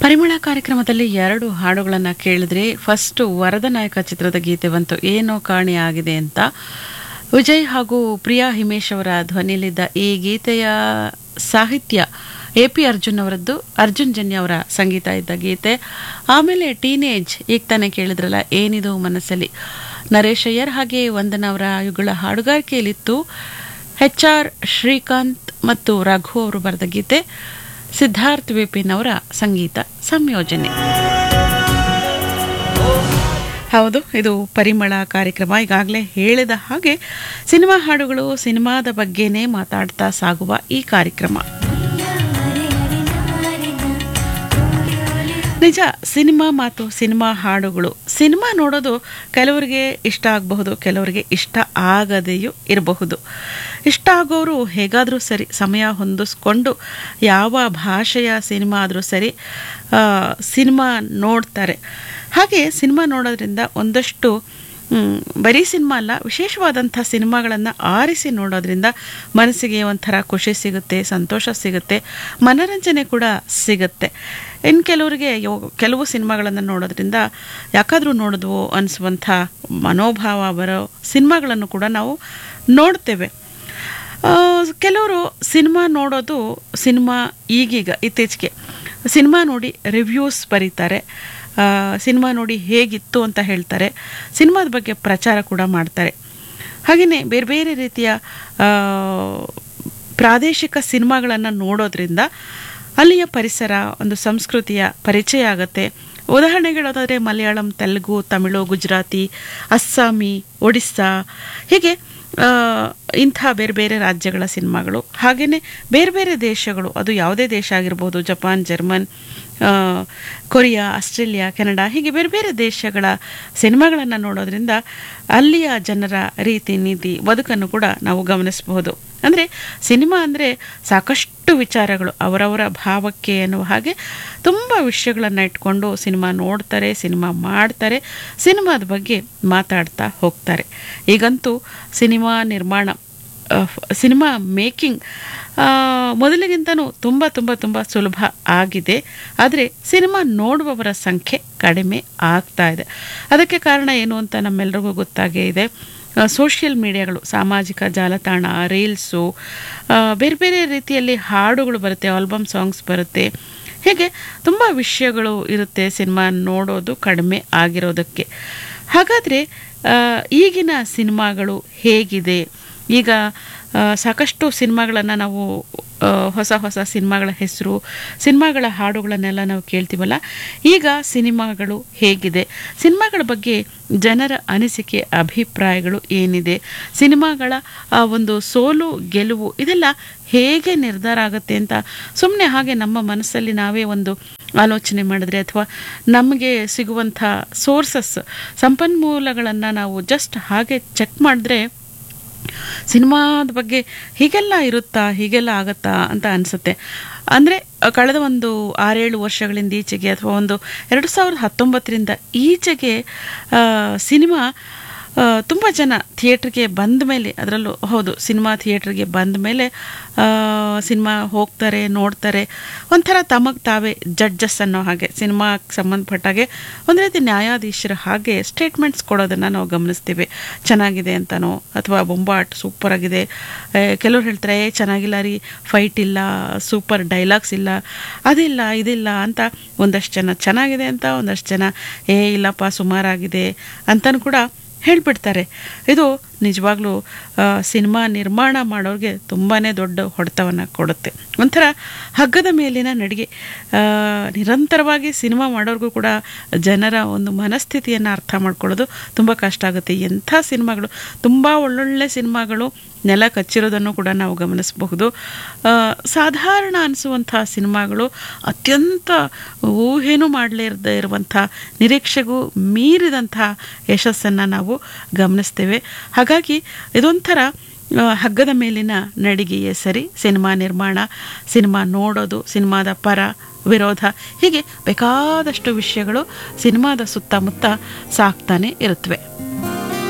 ಪರಿಮಳ ಕಾರ್ಯಕ್ರಮದಲ್ಲಿ ಎರಡು ಹಾಡುಗಳನ್ನು ಕೇಳಿದ್ರೆ ಫಸ್ಟ್ ವರದನಾಯಕ ಚಿತ್ರದ ಗೀತೆ ಬಂತು ಏನೋ ಕಾಣೆ ಆಗಿದೆ ಅಂತ ವಿಜಯ್ ಹಾಗೂ ಪ್ರಿಯಾ ಹಿಮೇಶ್ ಅವರ ಧ್ವನಿಯಲ್ಲಿದ್ದ ಈ ಗೀತೆಯ ಸಾಹಿತ್ಯ ಎ ಪಿ ಅರ್ಜುನ್ ಅವರದ್ದು ಅರ್ಜುನ್ ಜನ್ಯ ಅವರ ಸಂಗೀತ ಇದ್ದ ಗೀತೆ ಆಮೇಲೆ ಟೀನೇಜ್ ಈಗ ತಾನೇ ಕೇಳಿದ್ರಲ್ಲ ಏನಿದು ಮನಸ್ಸಲ್ಲಿ ನರೇಶ್ ಅಯ್ಯರ್ ಹಾಗೆ ವಂದನ ಅವರ ಇವುಗಳ ಹಾಡುಗಾರಿಕೆಯಲ್ಲಿತ್ತು ಎಚ್ ಆರ್ ಶ್ರೀಕಾಂತ್ ಮತ್ತು ರಘು ಅವರು ಬರೆದ ಗೀತೆ ಸಿದ್ಧಾರ್ಥ್ ವಿಪಿನ್ ಅವರ ಸಂಗೀತ ಸಂಯೋಜನೆ ಹೌದು ಇದು ಪರಿಮಳ ಕಾರ್ಯಕ್ರಮ ಈಗಾಗಲೇ ಹೇಳಿದ ಹಾಗೆ ಸಿನಿಮಾ ಹಾಡುಗಳು ಸಿನಿಮಾದ ಬಗ್ಗೆನೇ ಮಾತಾಡ್ತಾ ಸಾಗುವ ಈ ಕಾರ್ಯಕ್ರಮ ನಿಜ ಸಿನಿಮಾ ಮಾತು ಸಿನಿಮಾ ಹಾಡುಗಳು ಸಿನಿಮಾ ನೋಡೋದು ಕೆಲವರಿಗೆ ಇಷ್ಟ ಆಗಬಹುದು ಕೆಲವರಿಗೆ ಇಷ್ಟ ಆಗದೆಯೂ ಇರಬಹುದು ಇಷ್ಟ ಆಗೋರು ಹೇಗಾದರೂ ಸರಿ ಸಮಯ ಹೊಂದಿಸ್ಕೊಂಡು ಯಾವ ಭಾಷೆಯ ಸಿನಿಮಾ ಆದರೂ ಸರಿ ಸಿನಿಮಾ ನೋಡ್ತಾರೆ ಹಾಗೆ ಸಿನಿಮಾ ನೋಡೋದ್ರಿಂದ ಒಂದಷ್ಟು ಬರೀ ಸಿನಿಮಾ ಅಲ್ಲ ವಿಶೇಷವಾದಂಥ ಸಿನಿಮಾಗಳನ್ನು ಆರಿಸಿ ನೋಡೋದ್ರಿಂದ ಮನಸ್ಸಿಗೆ ಒಂಥರ ಖುಷಿ ಸಿಗುತ್ತೆ ಸಂತೋಷ ಸಿಗುತ್ತೆ ಮನರಂಜನೆ ಕೂಡ ಸಿಗುತ್ತೆ ಇನ್ನು ಕೆಲವರಿಗೆ ಕೆಲವು ಸಿನಿಮಾಗಳನ್ನು ನೋಡೋದ್ರಿಂದ ಯಾಕಾದರೂ ನೋಡಿದ್ವು ಅನಿಸುವಂಥ ಮನೋಭಾವ ಬರೋ ಸಿನಿಮಾಗಳನ್ನು ಕೂಡ ನಾವು ನೋಡ್ತೇವೆ ಕೆಲವರು ಸಿನಿಮಾ ನೋಡೋದು ಸಿನಿಮಾ ಈಗೀಗ ಇತ್ತೀಚೆಗೆ ಸಿನಿಮಾ ನೋಡಿ ರಿವ್ಯೂಸ್ ಬರೀತಾರೆ ಸಿನಿಮಾ ನೋಡಿ ಹೇಗಿತ್ತು ಅಂತ ಹೇಳ್ತಾರೆ ಸಿನಿಮಾದ ಬಗ್ಗೆ ಪ್ರಚಾರ ಕೂಡ ಮಾಡ್ತಾರೆ ಹಾಗೆಯೇ ಬೇರೆ ಬೇರೆ ರೀತಿಯ ಪ್ರಾದೇಶಿಕ ಸಿನಿಮಾಗಳನ್ನು ನೋಡೋದ್ರಿಂದ ಅಲ್ಲಿಯ ಪರಿಸರ ಒಂದು ಸಂಸ್ಕೃತಿಯ ಪರಿಚಯ ಆಗುತ್ತೆ ಉದಾಹರಣೆಗಳಾದರೆ ಮಲಯಾಳಂ ತೆಲುಗು ತಮಿಳು ಗುಜರಾತಿ ಅಸ್ಸಾಮಿ ಒಡಿಸ್ಸಾ ಹೀಗೆ ಇಂಥ ಬೇರೆ ಬೇರೆ ರಾಜ್ಯಗಳ ಸಿನಿಮಾಗಳು ಹಾಗೆಯೇ ಬೇರೆ ಬೇರೆ ದೇಶಗಳು ಅದು ಯಾವುದೇ ದೇಶ ಆಗಿರ್ಬೋದು Japan German Korea Australia Canada ಹೀಗೆ ಬೇರೆ ಬೇರೆ ದೇಶಗಳ ಸಿನಿಮಾಗಳನ್ನು ನೋಡೋದ್ರಿಂದ ಅಲ್ಲಿಯ ಜನರ ರೀತಿ ನೀತಿ ಬದುಕನ್ನು ಕೂಡ ನಾವು ಗಮನಿಸಬಹುದು ಅಂದರೆ ಸಿನಿಮಾ ಅಂದರೆ ಸಾಕಷ್ಟು ವಿಚಾರಗಳು ಅವರವರ ಭಾವಕ್ಕೆ ಎನ್ನುವ ಹಾಗೆ ತುಂಬ ವಿಷಯಗಳನ್ನು ಇಟ್ಕೊಂಡು ಸಿನಿಮಾ ನೋಡ್ತಾರೆ ಸಿನಿಮಾ ಮಾಡ್ತಾರೆ ಸಿನಿಮಾದ ಬಗ್ಗೆ ಮಾತಾಡ್ತಾ ಹೋಗ್ತಾರೆ ಈಗಂತೂ ಸಿನಿಮಾ ನಿರ್ಮಾಣ ಸಿನಿಮಾ ಮೇಕಿಂಗ್ ಮೊದಲಿಗಿಂತನೂ ತುಂಬ ತುಂಬ ತುಂಬ ಸುಲಭ ಆಗಿದೆ ಆದರೆ ಸಿನಿಮಾ ನೋಡುವವರ ಸಂಖ್ಯೆ ಕಡಿಮೆ ಆಗ್ತಾ ಇದೆ ಅದಕ್ಕೆ ಕಾರಣ ಏನು ಅಂತ ನಮ್ಮೆಲ್ರಿಗೂ ಗೊತ್ತಾಗೇ ಇದೆ ಸೋಷಿಯಲ್ ಮೀಡಿಯಾಗಳು ಸಾಮಾಜಿಕ ಜಾಲತಾಣ ರೀಲ್ಸು ಬೇರೆ ಬೇರೆ ರೀತಿಯಲ್ಲಿ ಹಾಡುಗಳು ಬರುತ್ತೆ ಆಲ್ಬಮ್ ಸಾಂಗ್ಸ್ ಬರುತ್ತೆ ಹೀಗೆ ತುಂಬ ವಿಷಯಗಳು ಇರುತ್ತೆ ಸಿನಿಮಾ ನೋಡೋದು ಕಡಿಮೆ ಆಗಿರೋದಕ್ಕೆ ಹಾಗಾದರೆ ಈಗಿನ ಸಿನಿಮಾಗಳು ಹೇಗಿದೆ ಈಗ ಸಾಕಷ್ಟು ಸಿನಿಮಾಗಳನ್ನು ನಾವು ಹೊಸ ಹೊಸ ಸಿನಿಮಾಗಳ ಹೆಸರು ಸಿನಿಮಾಗಳ ಹಾಡುಗಳನ್ನೆಲ್ಲ ನಾವು ಕೇಳ್ತೀವಲ್ಲ ಈಗ ಸಿನಿಮಾಗಳು ಹೇಗಿದೆ ಸಿನಿಮಾಗಳ ಬಗ್ಗೆ ಜನರ ಅನಿಸಿಕೆ ಅಭಿಪ್ರಾಯಗಳು ಏನಿದೆ ಸಿನಿಮಾಗಳ ಒಂದು ಸೋಲು ಗೆಲುವು ಇದೆಲ್ಲ ಹೇಗೆ ನಿರ್ಧಾರ ಆಗುತ್ತೆ ಅಂತ ಸುಮ್ಮನೆ ಹಾಗೆ ನಮ್ಮ ಮನಸ್ಸಲ್ಲಿ ನಾವೇ ಒಂದು ಆಲೋಚನೆ ಮಾಡಿದ್ರೆ ಅಥವಾ ನಮಗೆ ಸಿಗುವಂಥ ಸೋರ್ಸಸ್ ಸಂಪನ್ಮೂಲಗಳನ್ನು ನಾವು ಜಸ್ಟ್ ಹಾಗೆ ಚೆಕ್ ಮಾಡಿದ್ರೆ ಸಿನಿಮಾದ ಬಗ್ಗೆ ಹೀಗೆಲ್ಲ ಇರುತ್ತಾ ಹೀಗೆಲ್ಲ ಆಗತ್ತಾ ಅಂತ ಅನಿಸುತ್ತೆ ಅಂದರೆ ಕಳೆದ ಒಂದು ಆರೇಳು ವರ್ಷಗಳಿಂದ ಈಚೆಗೆ ಅಥವಾ ಒಂದು ಎರಡು ಸಾವಿರದ ಹತ್ತೊಂಬತ್ತರಿಂದ ಈಚೆಗೆ ಸಿನಿಮಾ ತುಂಬ ಜನ ಥಿಯೇಟ್ರಿಗೆ ಬಂದ ಮೇಲೆ ಅದರಲ್ಲೂ ಹೌದು ಸಿನಿಮಾ ಥಿಯೇಟ್ರಿಗೆ ಬಂದ ಮೇಲೆ ಸಿನಿಮಾ ಹೋಗ್ತಾರೆ ನೋಡ್ತಾರೆ ಒಂಥರ ತಮಗೆ ತಾವೇ ಜಡ್ಜಸ್ ಅನ್ನೋ ಹಾಗೆ ಸಿನಿಮಾಕ್ಕೆ ಸಂಬಂಧಪಟ್ಟ ಹಾಗೆ ಒಂದು ರೀತಿ ನ್ಯಾಯಾಧೀಶರ ಹಾಗೆ ಸ್ಟೇಟ್ಮೆಂಟ್ಸ್ ಕೊಡೋದನ್ನು ನಾವು ಗಮನಿಸ್ತೀವಿ ಚೆನ್ನಾಗಿದೆ ಅಂತನೋ ಅಥವಾ ಬೊಂಬಾಟ್ ಸೂಪರ್ ಆಗಿದೆ ಕೆಲವ್ರು ಹೇಳ್ತಾರೆ ಚೆನ್ನಾಗಿಲ್ಲ ರೀ ಫೈಟ್ ಇಲ್ಲ ಸೂಪರ್ ಡೈಲಾಗ್ಸ್ ಇಲ್ಲ ಅದಿಲ್ಲ ಇದಿಲ್ಲ ಅಂತ ಒಂದಷ್ಟು ಜನ ಚೆನ್ನಾಗಿದೆ ಅಂತ ಒಂದಷ್ಟು ಜನ ಏ ಇಲ್ಲಪ್ಪ ಸುಮಾರಾಗಿದೆ ಅಂತಲೂ ಕೂಡ ಹೇಳಿಬಿಡ್ತಾರೆ ಇದು ನಿಜವಾಗ್ಲೂ ಸಿನಿಮಾ ನಿರ್ಮಾಣ ಮಾಡೋರಿಗೆ ತುಂಬಾ ದೊಡ್ಡ ಹೊಡೆತವನ್ನು ಕೊಡುತ್ತೆ ಒಂಥರ ಹಗ್ಗದ ಮೇಲಿನ ನಡಿಗೆ ನಿರಂತರವಾಗಿ ಸಿನಿಮಾ ಮಾಡೋರಿಗೂ ಕೂಡ ಜನರ ಒಂದು ಮನಸ್ಥಿತಿಯನ್ನು ಅರ್ಥ ಮಾಡ್ಕೊಳ್ಳೋದು ತುಂಬ ಕಷ್ಟ ಆಗುತ್ತೆ ಎಂಥ ಸಿನಿಮಾಗಳು ತುಂಬ ಒಳ್ಳೊಳ್ಳೆ ಸಿನಿಮಾಗಳು ನೆಲ ಕಚ್ಚಿರೋದನ್ನು ಕೂಡ ನಾವು ಗಮನಿಸಬಹುದು ಸಾಧಾರಣ ಅನಿಸುವಂಥ ಸಿನಿಮಾಗಳು ಅತ್ಯಂತ ಊಹೆನೂ ಮಾಡಲಿರದೇ ಇರುವಂಥ ನಿರೀಕ್ಷೆಗೂ ಮೀರಿದಂಥ ಯಶಸ್ಸನ್ನು ನಾವು ಗಮನಿಸ್ತೇವೆ ಹಾಗಾಗಿ ಇದೊಂಥರ ಹಗ್ಗದ ಮೇಲಿನ ನಡಿಗೆಯೇ ಸರಿ ಸಿನಿಮಾ ನಿರ್ಮಾಣ ಸಿನಿಮಾ ನೋಡೋದು ಸಿನಿಮಾದ ಪರ ವಿರೋಧ ಹೀಗೆ ಬೇಕಾದಷ್ಟು ವಿಷಯಗಳು ಸಿನಿಮಾದ ಸುತ್ತಮುತ್ತ ಸಾಕ್ತಾನೆ ಇರುತ್ತವೆ